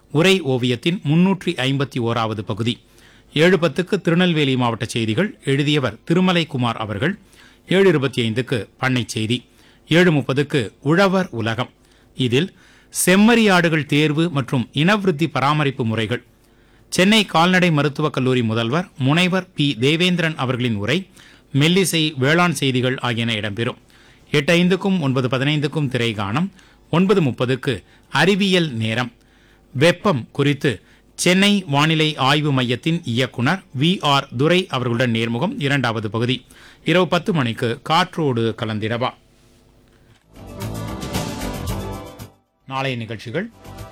உரை ஓவியத்தின் முன்னூற்றி ஐம்பத்தி ஓராவது பகுதி ஏழு பத்துக்கு திருநெல்வேலி மாவட்ட செய்திகள் எழுதியவர் திருமலை குமார் அவர்கள் ஏழு இருபத்தி ஐந்துக்கு பண்ணை செய்தி ஏழு முப்பதுக்கு உழவர் உலகம் இதில் செம்மறியாடுகள் தேர்வு மற்றும் இனவிருத்தி பராமரிப்பு முறைகள் சென்னை கால்நடை மருத்துவக் கல்லூரி முதல்வர் முனைவர் பி தேவேந்திரன் அவர்களின் உரை மெல்லிசை வேளாண் செய்திகள் ஆகியன இடம்பெறும் எட்டு ஐந்துக்கும் ஒன்பது பதினைந்துக்கும் திரைகாணம் ஒன்பது முப்பதுக்கு அறிவியல் நேரம் வெப்பம் குறித்து சென்னை வானிலை ஆய்வு மையத்தின் இயக்குனர் வி ஆர் துரை அவர்களுடன் நேர்முகம் இரண்டாவது பகுதி இரவு பத்து மணிக்கு காற்றோடு கலந்திடவா நாளைய நிகழ்ச்சிகள்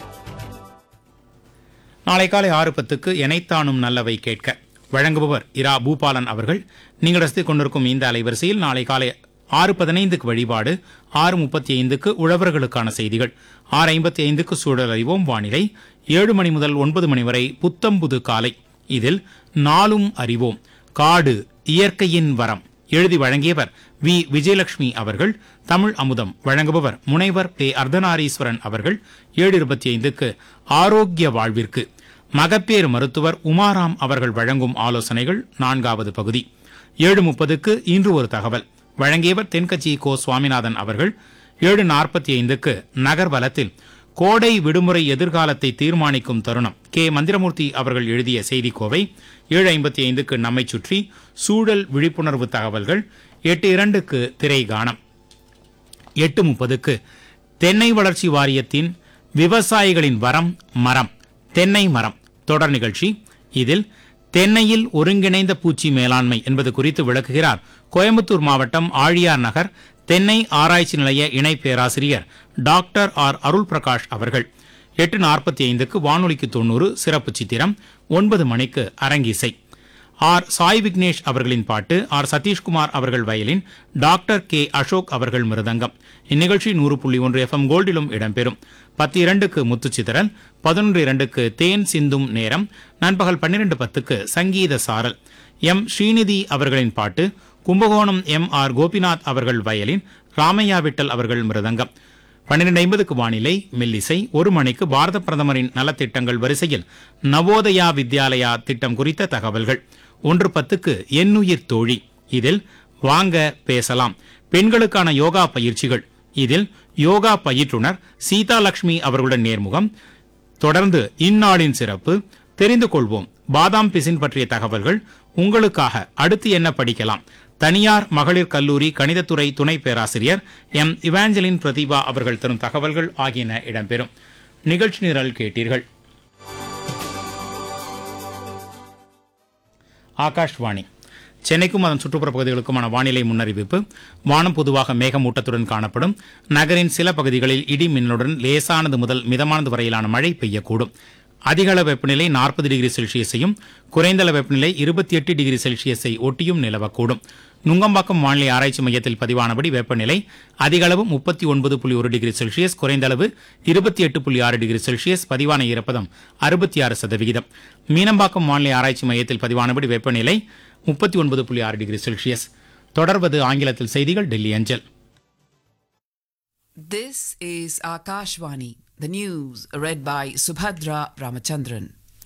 நாளை காலை ஆறு பத்துக்கு எனைத்தானும் நல்லவை கேட்க வழங்குபவர் இரா பூபாலன் அவர்கள் நீங்கள் ரசித்துக் கொண்டிருக்கும் இந்த அலைவரிசையில் நாளை காலை ஆறு பதினைந்துக்கு வழிபாடு ஆறு முப்பத்தி ஐந்துக்கு உழவர்களுக்கான செய்திகள் ஆறு ஐம்பத்தி ஐந்துக்கு சூழல் அறிவோம் வானிலை ஏழு மணி முதல் ஒன்பது மணி வரை புத்தம்புது காலை இதில் நாளும் அறிவோம் காடு இயற்கையின் வரம் எழுதி வழங்கியவர் வி விஜயலட்சுமி அவர்கள் தமிழ் அமுதம் வழங்குபவர் முனைவர் பே அர்த்தநாரீஸ்வரன் அவர்கள் ஏழு இருபத்தி ஐந்துக்கு ஆரோக்கிய வாழ்விற்கு மகப்பேறு மருத்துவர் உமாராம் அவர்கள் வழங்கும் ஆலோசனைகள் நான்காவது பகுதி ஏழு முப்பதுக்கு இன்று ஒரு தகவல் வழங்கியவர் தென்கட்சி கோ சுவாமிநாதன் அவர்கள் ஏழு நாற்பத்தி ஐந்துக்கு நகர்வலத்தில் கோடை விடுமுறை எதிர்காலத்தை தீர்மானிக்கும் தருணம் கே மந்திரமூர்த்தி அவர்கள் எழுதிய செய்திக்கோவை ஏழு ஐம்பத்தி ஐந்துக்கு நம்மை சுற்றி சூழல் விழிப்புணர்வு தகவல்கள் எட்டு இரண்டுக்கு திரைகானம் எட்டு முப்பதுக்கு தென்னை வளர்ச்சி வாரியத்தின் விவசாயிகளின் வரம் மரம் தென்னை மரம் தொடர் நிகழ்ச்சி இதில் தென்னையில் ஒருங்கிணைந்த பூச்சி மேலாண்மை என்பது குறித்து விளக்குகிறார் கோயம்புத்தூர் மாவட்டம் ஆழியார் நகர் தென்னை ஆராய்ச்சி நிலைய இணை பேராசிரியர் டாக்டர் ஆர் அருள் பிரகாஷ் அவர்கள் எட்டு நாற்பத்தி ஐந்துக்கு வானொலிக்கு தொண்ணூறு சிறப்பு சித்திரம் ஒன்பது மணிக்கு அரங்கிசை ஆர் சாய் விக்னேஷ் அவர்களின் பாட்டு ஆர் சதீஷ்குமார் அவர்கள் வயலின் டாக்டர் கே அசோக் அவர்கள் மிருதங்கம் இந்நிகழ்ச்சி நூறு புள்ளி ஒன்று எஃப்எம் கோல்டிலும் இடம்பெறும் பத்து இரண்டுக்கு முத்துச்சிதறல் பதினொன்று இரண்டுக்கு தேன் சிந்தும் நேரம் நண்பகல் பன்னிரண்டு பத்துக்கு சங்கீத சாரல் எம் ஸ்ரீநிதி அவர்களின் பாட்டு கும்பகோணம் எம் ஆர் கோபிநாத் அவர்கள் வயலின் ராமையா விட்டல் அவர்கள் மிருதங்கம் பன்னிரண்டு ஐம்பதுக்கு வானிலை மெல்லிசை ஒரு மணிக்கு பாரத பிரதமரின் நலத்திட்டங்கள் வரிசையில் நவோதயா வித்யாலயா திட்டம் குறித்த தகவல்கள் ஒன்று பத்துக்கு எண்ணுயிர் தோழி இதில் வாங்க பேசலாம் பெண்களுக்கான யோகா பயிற்சிகள் இதில் யோகா பயிற்றுனர் சீதா லட்சுமி அவர்களுடன் நேர்முகம் தொடர்ந்து இந்நாளின் சிறப்பு தெரிந்து கொள்வோம் பாதாம் பிசின் பற்றிய தகவல்கள் உங்களுக்காக அடுத்து என்ன படிக்கலாம் தனியார் மகளிர் கல்லூரி கணிதத்துறை துணை பேராசிரியர் எம் இவாஞ்சலின் பிரதிபா அவர்கள் தரும் தகவல்கள் ஆகியன இடம்பெறும் நிகழ்ச்சி நிரல் கேட்டீர்கள் ஆகாஷ்வாணி சென்னைக்கும் அதன் சுற்றுப்புற பகுதிகளுக்குமான வானிலை முன்னறிவிப்பு வானம் பொதுவாக மேகமூட்டத்துடன் காணப்படும் நகரின் சில பகுதிகளில் இடி மின்னலுடன் லேசானது முதல் மிதமானது வரையிலான மழை பெய்யக்கூடும் அதிகள வெப்பநிலை நாற்பது டிகிரி செல்சியஸையும் குறைந்தள வெப்பநிலை இருபத்தி எட்டு டிகிரி செல்சியஸை ஒட்டியும் நிலவக்கூடும் நுங்கம்பாக்கம் வானிலை ஆராய்ச்சி மையத்தில் பதிவானபடி வெப்பநிலை அதிகளவு முப்பத்தி ஒன்பது புள்ளி ஒரு டிகிரி செல்சியஸ் குறைந்த அளவு இருபத்தி எட்டு புள்ளி ஆறு டிகிரி செல்சியஸ் பதிவான ஈரப்பதம் அறுபத்தி ஆறு சதவிகிதம் மீனம்பாக்கம் வானிலை ஆராய்ச்சி மையத்தில் பதிவானபடி வெப்பநிலை முப்பத்தி ஒன்பது புள்ளி ஆறு டிகிரி செல்சியஸ் தொடர்வது ஆங்கிலத்தில் செய்திகள் டெல்லி அஞ்சல் This is Akashvani, the news read by Subhadra Ramachandran.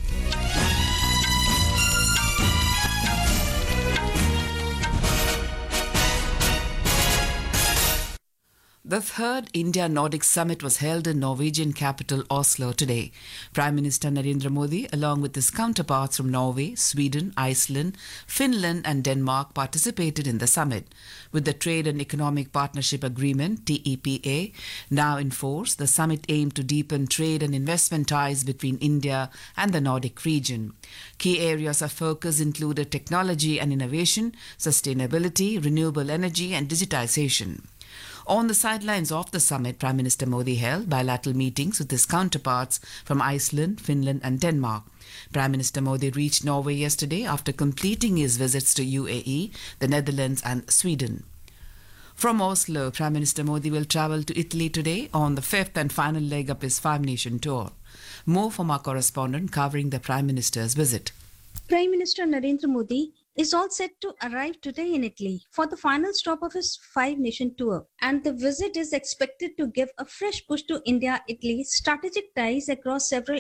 The third India Nordic Summit was held in Norwegian capital Oslo today. Prime Minister Narendra Modi, along with his counterparts from Norway, Sweden, Iceland, Finland, and Denmark, participated in the summit. With the Trade and Economic Partnership Agreement, TEPA, now in force, the summit aimed to deepen trade and investment ties between India and the Nordic region. Key areas of focus included technology and innovation, sustainability, renewable energy, and digitization. On the sidelines of the summit, Prime Minister Modi held bilateral meetings with his counterparts from Iceland, Finland, and Denmark. Prime Minister Modi reached Norway yesterday after completing his visits to UAE, the Netherlands, and Sweden. From Oslo, Prime Minister Modi will travel to Italy today on the fifth and final leg of his five nation tour. More from our correspondent covering the Prime Minister's visit. Prime Minister Narendra Modi is all set to arrive today in Italy for the final stop of his five nation tour. And the visit is expected to give a fresh push to India Italy strategic ties across several